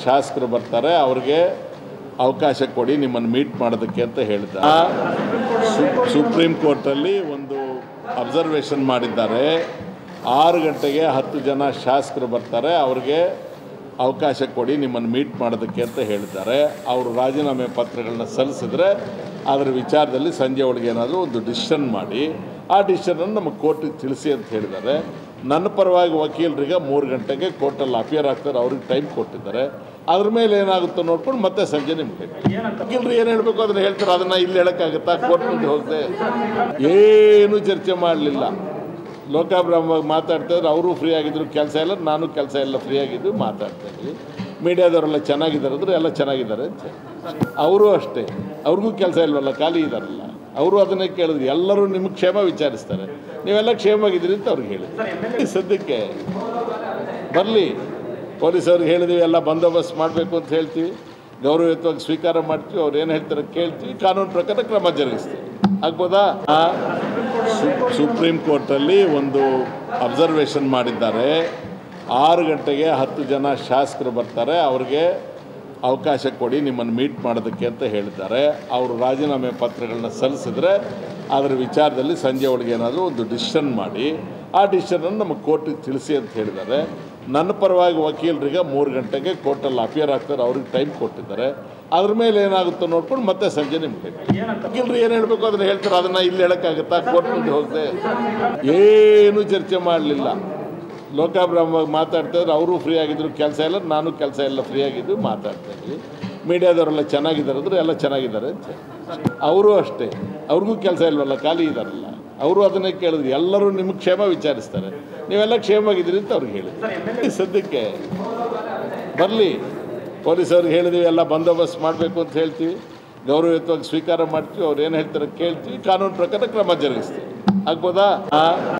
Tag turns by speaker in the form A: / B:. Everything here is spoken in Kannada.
A: ಶಾಸಕರು ಬರ್ತಾರೆ ಅವ್ರಿಗೆ ಅವಕಾಶ ಕೊಡಿ ನಿಮ್ಮನ್ನು ಮೀಟ್ ಮಾಡೋದಕ್ಕೆ ಅಂತ ಹೇಳಿದ ಸುಪ್ರೀಂ ಕೋರ್ಟಲ್ಲಿ ಒಂದು ಅಬ್ಸರ್ವೇಷನ್ ಮಾಡಿದ್ದಾರೆ ಆರು ಗಂಟೆಗೆ ಹತ್ತು ಜನ ಶಾಸಕರು ಬರ್ತಾರೆ ಅವ್ರಿಗೆ ಅವಕಾಶ ಕೊಡಿ ನಿಮ್ಮನ್ನು ಮೀಟ್ ಮಾಡೋದಕ್ಕೆ ಅಂತ ಹೇಳಿದ್ದಾರೆ ಅವರು ರಾಜೀನಾಮೆ ಪತ್ರಗಳನ್ನ ಸಲ್ಲಿಸಿದ್ರೆ ಅದರ ವಿಚಾರದಲ್ಲಿ ಸಂಜೆ ಒಳಗೆ ಏನಾದರೂ ಒಂದು ಡಿಸಿಷನ್ ಮಾಡಿ ಆ ಡಿಸಿಷನನ್ನು ನಮ್ಮ ಕೋರ್ಟಿಗೆ ತಿಳಿಸಿ ಅಂತ ಹೇಳಿದ್ದಾರೆ ನನ್ನ ಪರವಾಗಿ ವಕೀಲರಿಗೆ ಮೂರು ಗಂಟೆಗೆ ಕೋರ್ಟಲ್ಲಿ ಅಪಿಯರ್ ಆಗ್ತಾರೆ ಅವ್ರಿಗೆ ಟೈಮ್ ಕೊಟ್ಟಿದ್ದಾರೆ ಅದ್ರ ಮೇಲೆ ಏನಾಗುತ್ತೋ ನೋಡ್ಕೊಂಡು ಮತ್ತೆ ಸಂಜೆ ನಿಮಗೆ ವಕೀಲರು ಏನು ಹೇಳಬೇಕು ಅದನ್ನು ಹೇಳ್ತಾರೆ ಅದನ್ನು ಇಲ್ಲಿ ಹೇಳೋಕ್ಕಾಗುತ್ತಾ ಕೋರ್ಟ್ ಮುಂದೆ ಹೋಗದೆ ಏನೂ ಚರ್ಚೆ ಮಾಡಲಿಲ್ಲ ಲೋಕಾಬ್ರಹ್ಮವಾಗಿ ಮಾತಾಡ್ತಾಯಿದ್ರು ಅವರು ಫ್ರೀ ಆಗಿದ್ರು ಕೆಲಸ ಇಲ್ಲ ನಾನು ಕೆಲಸ ಎಲ್ಲ ಫ್ರೀ ಆಗಿದ್ದು ಮಾತಾಡ್ತಾ ಇದ್ವಿ ಮೀಡಿಯಾದವರೆಲ್ಲ ಚೆನ್ನಾಗಿದ್ದಾರೆ ಅಂದ್ರೆ ಎಲ್ಲ ಚೆನ್ನಾಗಿದ್ದಾರೆ ಅಂತ ಅವರು ಅಷ್ಟೇ ಅವ್ರಿಗೂ ಕೆಲಸ ಇಲ್ವಲ್ಲ ಖಾಲಿ ಇದ್ದಾರಲ್ಲ ಅವರು ಅದನ್ನೇ ಕೇಳಿದ್ರು ಎಲ್ಲರೂ ನಿಮ್ಮ ಕ್ಷೇಮ ವಿಚಾರಿಸ್ತಾರೆ ನೀವೆಲ್ಲ ಕ್ಷೇಮವಾಗಿದ್ದೀರಿ ಅಂತ ಅವ್ರಿಗೆ ಹೇಳಿದ್ರು ಸದ್ಯಕ್ಕೆ ಬರಲಿ ಪೊಲೀಸವ್ರಿಗೆ ಹೇಳಿದ್ವಿ ಎಲ್ಲ ಬಂದೋಬಸ್ತ್ ಮಾಡಬೇಕು ಅಂತ ಹೇಳ್ತೀವಿ ಗೌರವಯುತವಾಗಿ ಸ್ವೀಕಾರ ಮಾಡ್ತೀವಿ ಅವ್ರು ಏನು ಹೇಳ್ತಾರೆ ಕೇಳ್ತೀವಿ ಕಾನೂನು ಪ್ರಕಾರ ಕ್ರಮ ಜರುಗಿಸ್ತೀವಿ ಆಗ್ಬೋದಾ ಆ, ಸು- ಸುಪ್ರೀಂ ಕೋರ್ಟಲ್ಲಿ ಒಂದು ಅಬ್ಸರ್ವೇಷನ್ ಮಾಡಿದ್ದಾರೆ ಆರು ಗಂಟೆಗೆ ಹತ್ತು ಜನ ಶಾಸಕರು ಬರ್ತಾರೆ ಅವ್ರಿಗೆ ಅವಕಾಶ ಕೊಡಿ ನಿಮ್ಮನ್ನು ಮೀಟ್ ಮಾಡೋದಕ್ಕೆ ಅಂತ ಹೇಳಿದ್ದಾರೆ ಅವರು ರಾಜೀನಾಮೆ ಪತ್ರಗಳನ್ನ ಸಲ್ಲಿಸಿದ್ರೆ ಅದರ ವಿಚಾರದಲ್ಲಿ ಸಂಜೆ ಒಳಗೆ ಏನಾದರೂ ಒಂದು ಡಿಸಿಷನ್ ಮಾಡಿ ಆ ಡಿಸಿಷನನ್ನು ನಮ್ಮ ಕೋರ್ಟಿಗೆ ತಿಳಿಸಿ ಅಂತ ಹೇಳಿದ್ದಾರೆ ನನ್ನ ಪರವಾಗಿ ವಕೀಲರಿಗೆ ಮೂರು ಗಂಟೆಗೆ ಕೋರ್ಟಲ್ಲಿ ಅಪಿಯರ್ ಆಗ್ತಾರೆ ಅವ್ರಿಗೆ ಟೈಮ್ ಕೊಟ್ಟಿದ್ದಾರೆ ಅದ್ರ ಮೇಲೆ ಏನಾಗುತ್ತೋ ನೋಡ್ಕೊಂಡು ಮತ್ತೆ ಸಂಜೆ ನಿಮಗೆ ವಕೀಲರು ಏನು ಹೇಳಬೇಕು ಅದನ್ನು ಹೇಳ್ತಾರೆ ಅದನ್ನು ಇಲ್ಲಿ ಹೇಳೋಕ್ಕಾಗುತ್ತಾ ಕೋರ್ಟ್ ಮುಂದೆ ಹೋಗದೆ ಏನೂ ಚರ್ಚೆ ಮಾಡಲಿಲ್ಲ ಲೋಕಾಬ್ರಹ್ಮವಾಗಿ ಮಾತಾಡ್ತಾಯಿದ್ರು ಅವರು ಫ್ರೀ ಆಗಿದ್ರು ಕೆಲಸ ಇಲ್ಲ ನಾನು ಕೆಲಸ ಎಲ್ಲ ಫ್ರೀ ಆಗಿದ್ದು ಮಾತಾಡ್ತಾ ಇದ್ವಿ ಮೀಡಿಯಾದವರೆಲ್ಲ ಚೆನ್ನಾಗಿದ್ದಾರೆ ಅಂದ್ರೆ ಎಲ್ಲ ಚೆನ್ನಾಗಿದ್ದಾರೆ ಅಂತ ಅವರು ಅಷ್ಟೇ ಅವ್ರಿಗೂ ಕೆಲಸ ಇಲ್ವಲ್ಲ ಖಾಲಿ ಇದ್ದಾರಲ್ಲ ಅವರು ಅದನ್ನೇ ಕೇಳಿದ್ರು ಎಲ್ಲರೂ ನಿಮ್ಮ ಕ್ಷೇಮ ವಿಚಾರಿಸ್ತಾರೆ ನೀವೆಲ್ಲ ಕ್ಷೇಮವಾಗಿದ್ದೀರಿ ಅಂತ ಅವ್ರಿಗೆ ಹೇಳಿದ್ರು ಸದ್ಯಕ್ಕೆ ಬರಲಿ ಪೊಲೀಸವ್ರಿಗೆ ಹೇಳಿದ್ವಿ ಎಲ್ಲ ಬಂದೋಬಸ್ತ್ ಮಾಡಬೇಕು ಅಂತ ಹೇಳ್ತೀವಿ ಗೌರವಯುತವಾಗಿ ಸ್ವೀಕಾರ ಮಾಡ್ತೀವಿ ಅವ್ರು ಏನು ಹೇಳ್ತಾರೆ ಕೇಳ್ತೀವಿ ಕಾನೂನು ಪ್ರಕಾರ ಕ್ರಮ ಜರುಗಿಸ್ತೀವಿ ಆಗ್ಬೋದಾ ಆ